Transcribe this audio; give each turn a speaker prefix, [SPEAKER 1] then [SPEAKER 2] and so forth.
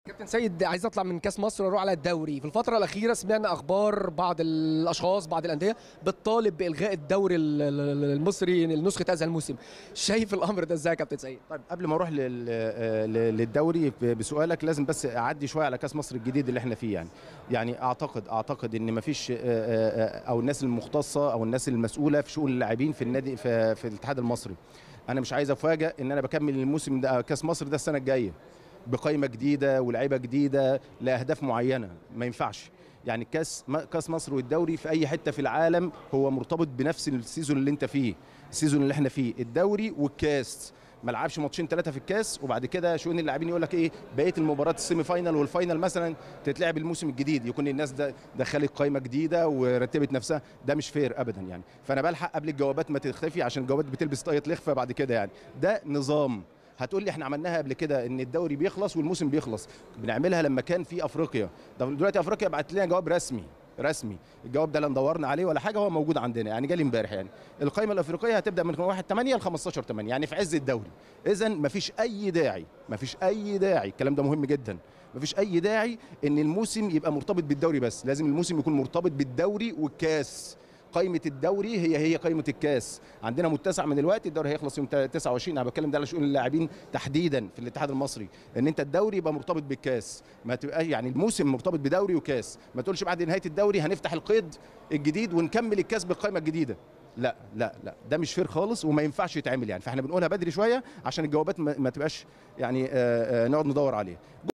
[SPEAKER 1] كابتن سيد عايز اطلع من كاس مصر واروح على الدوري في الفتره الاخيره سمعنا اخبار بعض الاشخاص بعض الانديه بتطالب بالغاء الدوري ال- ال- المصري لنسخه هذا الموسم شايف الامر ده ازاي يا كابتن سيد
[SPEAKER 2] طيب قبل ما اروح لل- آه، ل- للدوري ب- بسؤالك لازم بس اعدي شويه على كاس مصر الجديد اللي احنا فيه يعني يعني اعتقد اعتقد ان مفيش آه، آه، او الناس المختصه او الناس المسؤوله في شؤون اللاعبين في النادي في, في الاتحاد المصري انا مش عايز افاجئ ان انا بكمل الموسم ده كاس مصر ده السنه الجايه بقائمه جديده ولاعيبه جديده لاهداف معينه ما ينفعش يعني كاس م- كاس مصر والدوري في اي حته في العالم هو مرتبط بنفس السيزون اللي انت فيه السيزون اللي احنا فيه الدوري والكاس ما لعبش ماتشين ثلاثه في الكاس وبعد كده شؤون اللاعبين يقول لك ايه بقيه المباراه السيمي فاينال والفاينال مثلا تتلعب الموسم الجديد يكون الناس ده دخلت قائمه جديده ورتبت نفسها ده مش فير ابدا يعني فانا بلحق قبل الجوابات ما تختفي عشان الجوابات بتلبس طاقيه لخفه بعد كده يعني ده نظام هتقول لي احنا عملناها قبل كده ان الدوري بيخلص والموسم بيخلص بنعملها لما كان في افريقيا ده دلوقتي افريقيا بعت لنا جواب رسمي رسمي الجواب ده لا ندورنا عليه ولا حاجه هو موجود عندنا يعني جالي امبارح يعني القائمه الافريقيه هتبدا من 1 8 ل 15 8 يعني في عز الدوري اذا مفيش اي داعي مفيش اي داعي الكلام ده مهم جدا مفيش اي داعي ان الموسم يبقى مرتبط بالدوري بس لازم الموسم يكون مرتبط بالدوري والكاس قائمه الدوري هي هي قائمه الكاس عندنا متسع من الوقت الدوري هيخلص يوم 29 انا بتكلم ده على شؤون اللاعبين تحديدا في الاتحاد المصري ان انت الدوري يبقى مرتبط بالكاس ما تبقى يعني الموسم مرتبط بدوري وكاس ما تقولش بعد نهايه الدوري هنفتح القيد الجديد ونكمل الكاس بالقائمه الجديده لا لا لا ده مش فير خالص وما ينفعش يتعمل يعني فاحنا بنقولها بدري شويه عشان الجوابات ما ما تبقاش يعني آه، آه، نقعد ندور عليها